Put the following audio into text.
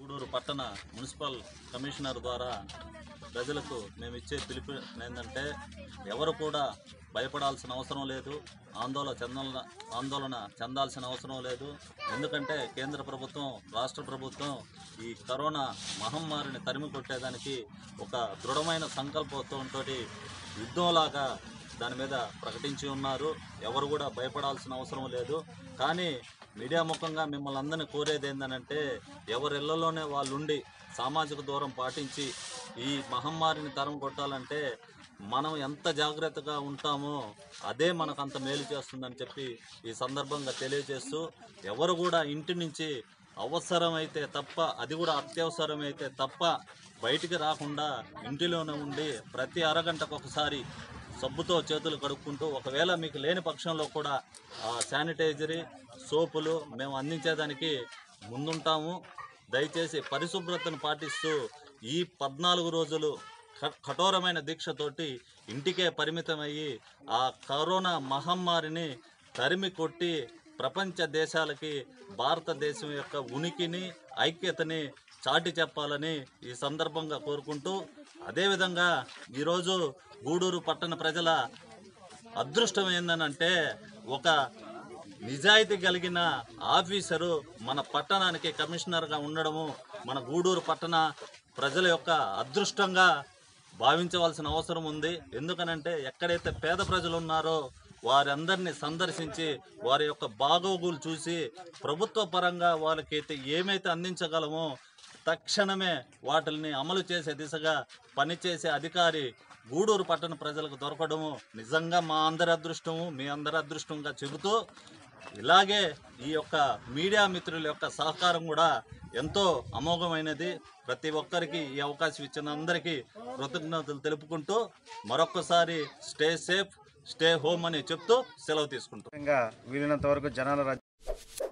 గూడూరు పట్టణ municipal commissioner ద్వారా ప్రజలకు మేము ఇచ్చే పిలుపు ఏంటంటే ఎవరు కూడా భయపడాల్సిన అవసరం లేదు ఆందోళన చెందాల ఆందోళన చెందాల్సిన అవసరం లేదు ఎందుకంటే కేంద్ర ప్రభుత్వం రాష్ట్ర ప్రభుత్వం ఈ కరోనా మహమ్మారిని తరిమి కొట్టేదానికి ఒక దృఢమైన సంకల్పంతో యుద్ధంలాగా దాని మీద ప్రకటించి ఉన్నారు ఎవరు కూడా భయపడాల్సిన అవసరం లేదు కానీ మీడియా ముఖంగా మిమ్మల్ని అందరినీ కోరేది ఏంటంటే ఎవరి ఇళ్లలోనే వాళ్ళు ఉండి సామాజిక దూరం పాటించి ఈ మహమ్మారిని తరం కొట్టాలంటే మనం ఎంత జాగ్రత్తగా ఉంటామో అదే మనకు అంత మేలు చేస్తుందని చెప్పి ఈ సందర్భంగా తెలియజేస్తూ ఎవరు కూడా ఇంటి నుంచి అవసరమైతే తప్ప అది కూడా అత్యవసరమైతే తప్ప బయటికి రాకుండా ఇంటిలోనే ఉండి ప్రతి అరగంటకు ఒకసారి సబ్బుతో చేతులు కడుక్కుంటూ ఒకవేళ మీకు లేని పక్షంలో కూడా ఆ శానిటైజరీ సోపులు మేము అందించేదానికి ముందుంటాము దయచేసి పరిశుభ్రతను పాటిస్తూ ఈ పద్నాలుగు రోజులు క- కఠోరమైన దీక్షతోటి ఇంటికే పరిమితమయ్యి ఆ కరోనా మహమ్మారిని తరిమి కొట్టి ప్రపంచ దేశాలకి భారతదేశం యొక్క ఉనికిని ఐక్యతని చాటి చెప్పాలని ఈ సందర్భంగా కోరుకుంటూ అదేవిధంగా ఈరోజు గూడూరు పట్టణ ప్రజల అదృష్టం ఏందనంటే ఒక నిజాయితీ కలిగిన ఆఫీసరు మన పట్టణానికి కమిషనర్గా ఉండడము మన గూడూరు పట్టణ ప్రజల యొక్క అదృష్టంగా భావించవలసిన అవసరం ఉంది ఎందుకనంటే ఎక్కడైతే పేద ప్రజలు ఉన్నారో వారందరినీ సందర్శించి వారి యొక్క బాగోగులు చూసి ప్రభుత్వ పరంగా వాళ్ళకైతే ఏమైతే అందించగలమో తక్షణమే వాటిని అమలు చేసే దిశగా పనిచేసే అధికారి గూడూరు పట్టణ ప్రజలకు దొరకడము నిజంగా మా అందరి అదృష్టము మీ అందరి అదృష్టంగా చెబుతూ ఇలాగే ఈ యొక్క మీడియా మిత్రుల యొక్క సహకారం కూడా ఎంతో అమోఘమైనది ప్రతి ఒక్కరికి ఈ అవకాశం ఇచ్చిన అందరికీ కృతజ్ఞతలు తెలుపుకుంటూ మరొకసారి స్టే సేఫ్ స్టే హోమ్ అని చెప్తూ సెలవు తీసుకుంటాం వీలైనంత వరకు జనాల